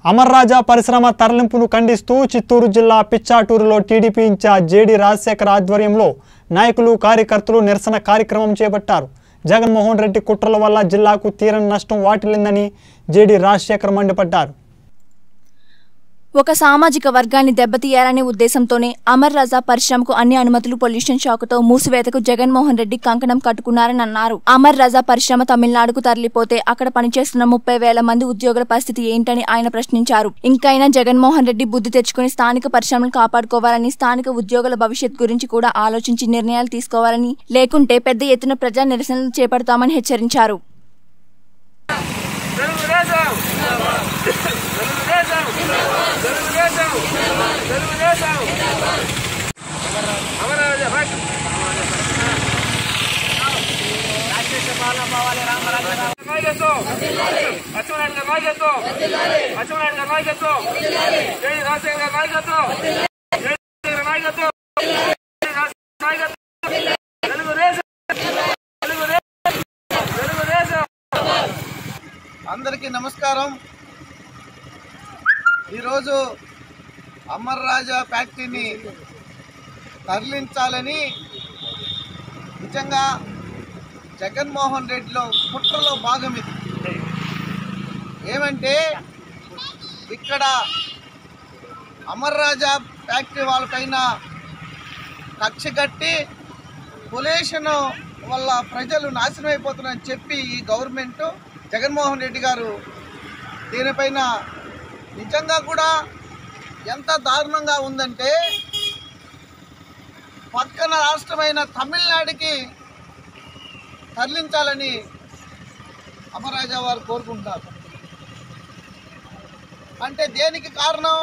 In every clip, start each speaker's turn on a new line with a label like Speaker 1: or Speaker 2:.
Speaker 1: అమర్ రాజా పరిశ్రమ తరలింపును ఖండిస్తూ చిత్తూరు జిల్లా పిచ్చాటూరులో టీడీపీ ఇన్ఛార్జ్ జేడీ రాజశేఖర్ ఆధ్వర్యంలో నాయకులు కార్యకర్తలు నిరసన కార్యక్రమం చేపట్టారు జగన్మోహన్ రెడ్డి కుట్రల వల్ల జిల్లాకు తీరని నష్టం వాటిల్లిందని జేడీ రాజశేఖర్ మండిపడ్డారు
Speaker 2: ఒక సామాజిక వర్గాన్ని దెబ్బతీయాలనే ఉద్దేశంతోనే అమర్ రాజా పరిశ్రమకు అన్ని అనుమతులు పొల్యూషన్ షాకుతో మూసివేతకు జగన్మోహన్ రెడ్డి కంకణం కట్టుకున్నారని అన్నారు అమర్ రాజా పరిశ్రమ తమిళనాడుకు తరలిపోతే అక్కడ పనిచేస్తున్న ముప్పై వేల మంది ఉద్యోగుల పరిస్థితి ఏంటని ఆయన ప్రశ్నించారు ఇంకైనా జగన్మోహన్ రెడ్డి బుద్ధి తెచ్చుకుని స్థానిక పరిశ్రమలు కాపాడుకోవాలని స్థానిక ఉద్యోగుల భవిష్యత్ గురించి కూడా ఆలోచించి నిర్ణయాలు తీసుకోవాలని లేకుంటే పెద్ద ఎత్తున ప్రజా నిరసనలు చేపడతామని హెచ్చరించారు
Speaker 3: తెలుగుదేశం తెలుగుదేశం తెలుగుదేశం తెలుగుదేశం అమరావతి రైట్ నాయకత్వం అచ్చెన్నాయుడు గారి నాయకత్వం అచ్చెన్నాయుడు గారి నాయకత్వం జై రాజశేఖర్ గారి నాయకత్వం జై గారి నాయకత్వం జై రాజశేఖర్ నాయకత్వం తెలుగుదేశం తెలుగుదేశం తెలుగుదేశం
Speaker 4: అందరికీ నమస్కారం ఈరోజు అమర్ రాజా ఫ్యాక్టరీని తరలించాలని నిజంగా జగన్మోహన్ రెడ్డిలో కుట్రలో భాగం ఇది ఏమంటే ఇక్కడ అమర్ రాజా ఫ్యాక్టరీ వాళ్ళపైన కక్ష కట్టి పొల్యూషన్ వల్ల ప్రజలు నాశనం అయిపోతున్నారని చెప్పి ఈ గవర్నమెంట్ జగన్మోహన్ రెడ్డి గారు దీనిపైన నిజంగా కూడా ఎంత దారుణంగా ఉందంటే పక్కన రాష్ట్రమైన తమిళనాడుకి తరలించాలని అమరాజా వారు కోరుకుంటారు అంటే దేనికి కారణం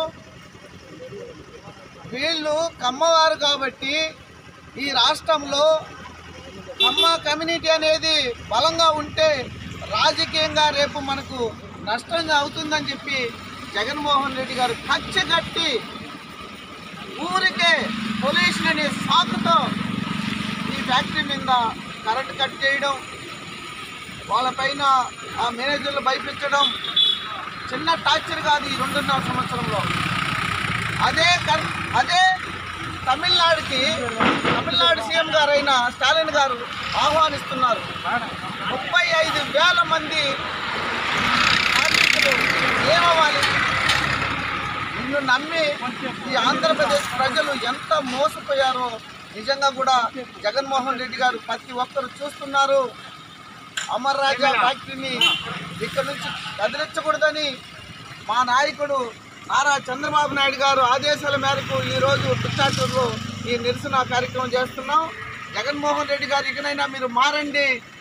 Speaker 4: వీళ్ళు కమ్మవారు కాబట్టి ఈ రాష్ట్రంలో కమ్మ కమ్యూనిటీ అనేది బలంగా ఉంటే రాజకీయంగా రేపు మనకు నష్టంగా అవుతుందని చెప్పి జగన్మోహన్ రెడ్డి గారు కక్ష కట్టి ఊరికే పొల్యూషన్ అనే సాకుతో ఈ ఫ్యాక్టరీ మీద కరెంట్ కట్ చేయడం వాళ్ళపైన ఆ మేనేజర్లు భయపించడం చిన్న టార్చర్ కాదు ఈ రెండున్నర సంవత్సరంలో అదే కర్- అదే తమిళనాడుకి తమిళనాడు సీఎం గారైన స్టాలిన్ గారు ఆహ్వానిస్తున్నారు ముప్పై ఐదు వేల మంది కార్మికులు ఏమవ్వాలి నిన్ను నమ్మి ఈ ఆంధ్రప్రదేశ్ ప్రజలు ఎంత మోసపోయారో నిజంగా కూడా జగన్మోహన్ రెడ్డి గారు ప్రతి ఒక్కరు చూస్తున్నారు అమర్ రాజా ఫ్యాక్టరీని ఇక్కడ నుంచి కదిలించకూడదని మా నాయకుడు నారా చంద్రబాబు నాయుడు గారు ఆదేశాల మేరకు ఈరోజు పిచ్చాటూరులో ఈ నిరసన కార్యక్రమం చేస్తున్నాం జగన్మోహన్ రెడ్డి గారు ఇకనైనా మీరు మారండి